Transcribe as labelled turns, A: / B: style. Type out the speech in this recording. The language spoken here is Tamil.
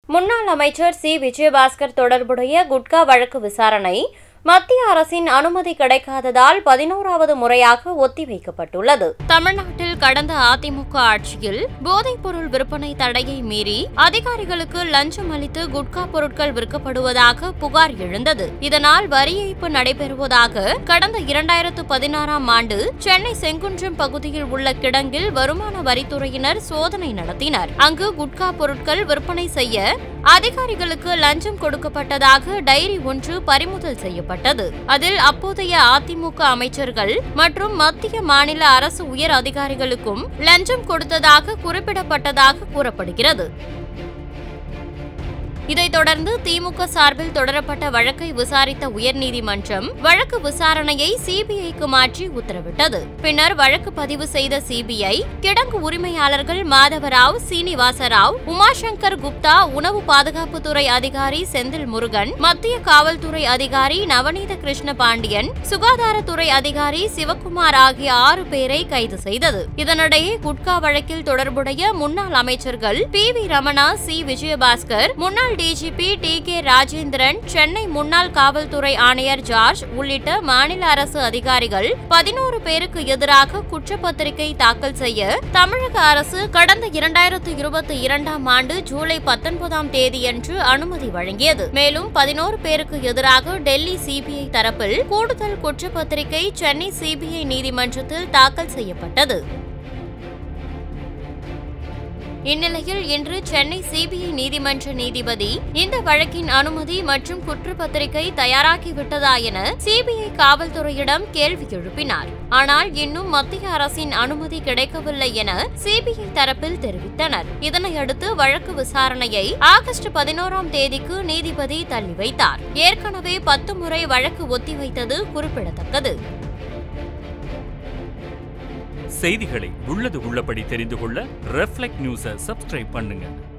A: முன்னாள் அமைச்சர் சி விஜயபாஸ்கர் தொடர்புடைய குட்கா வழக்கு விசாரணை மத்திய அரசின் அனுமதி கிடைக்காததால் பதினோராவது முறையாக ஒத்திவைக்கப்பட்டுள்ளது தமிழ்நாட்டில் கடந்த அதிமுக ஆட்சியில் போதைப்பொருள் விற்பனை தடையை மீறி அதிகாரிகளுக்கு லஞ்சம் அளித்து குட்கா பொருட்கள் விற்கப்படுவதாக புகார் எழுந்தது இதனால் வரி ஏய்ப்பு நடைபெறுவதாக கடந்த இரண்டாயிரத்து பதினாறாம் ஆண்டு சென்னை செங்குன்றம் பகுதியில் உள்ள கிடங்கில் வருமான வரித்துறையினர் சோதனை நடத்தினர் அங்கு குட்கா பொருட்கள் விற்பனை செய்ய அதிகாரிகளுக்கு லஞ்சம் கொடுக்கப்பட்டதாக டைரி ஒன்று பறிமுதல் செய்யப்பட்டது அதில் அப்போதைய அதிமுக அமைச்சர்கள் மற்றும் மத்திய மாநில அரசு உயர் அதிகாரிகளுக்கும் லஞ்சம் கொடுத்ததாக குறிப்பிடப்பட்டதாக கூறப்படுகிறது இதைத் தொடர்ந்து திமுக சார்பில் தொடரப்பட்ட வழக்கை விசாரித்த உயர்நீதிமன்றம் வழக்கு விசாரணையை சிபிஐக்கு மாற்றி உத்தரவிட்டது பின்னர் வழக்கு பதிவு செய்த சிபிஐ கிடங்கு உரிமையாளர்கள் மாதவராவ் சீனிவாசராவ் உமாசங்கர் குப்தா உணவு பாதுகாப்புத்துறை அதிகாரி செந்தில் முருகன் மத்திய காவல்துறை அதிகாரி நவநீத கிருஷ்ண பாண்டியன் சுகாதாரத்துறை அதிகாரி சிவக்குமார் ஆகிய ஆறு பேரை கைது செய்தது இதனிடையே குட்கா வழக்கில் தொடர்புடைய முன்னாள் அமைச்சர்கள் P V Ramana C Vijayabaskar முன்னாள் DGP T K Rajendran Chennai முன்னாள் காவல்துறை ஆணையர் ஜார்ஜ் உள்ளிட்ட மாநில அரசு அதிகாரிகள் பதினோரு பேருக்கு எதிராக குற்றப்பத்திரிகை தாக்கல் செய்ய தமிழக அரசு கடந்த இரண்டாயிரத்து இருபத்தி இரண்டாம் ஆண்டு ஜூலை பத்தொன்பதாம் தேதியன்று அனுமதி வழங்கியது மேலும் பதினோரு பேருக்கு எதிராக டெல்லி சிபிஐ தரப்பில் கூடுதல் குற்றப்பத்திரிகை சென்னை சிபிஐ நீதிமன்றத்தில் தாக்கல் செய்யப்பட்டது இந்நிலையில் இன்று சென்னை சிபிஐ நீதிமன்ற நீதிபதி இந்த வழக்கின் அனுமதி மற்றும் குற்றப்பத்திரிகை தயாராகிவிட்டதா என சிபிஐ காவல்துறையிடம் கேள்வி எழுப்பினார் ஆனால் இன்னும் மத்திய அரசின் அனுமதி கிடைக்கவில்லை என சிபிஐ தரப்பில் தெரிவித்தனர் இதனையடுத்து வழக்கு விசாரணையை ஆகஸ்ட் பதினோராம் தேதிக்கு நீதிபதி தள்ளி வைத்தார் ஏற்கனவே பத்து முறை வழக்கு ஒத்திவைத்தது குறிப்பிடத்தக்கது
B: செய்திகளை உள்ளது உள்ளபடி தெரிந்து கொள்ள ரெஃப்ளெக்ட் நியூஸை சப்ஸ்கிரைப் பண்ணுங்க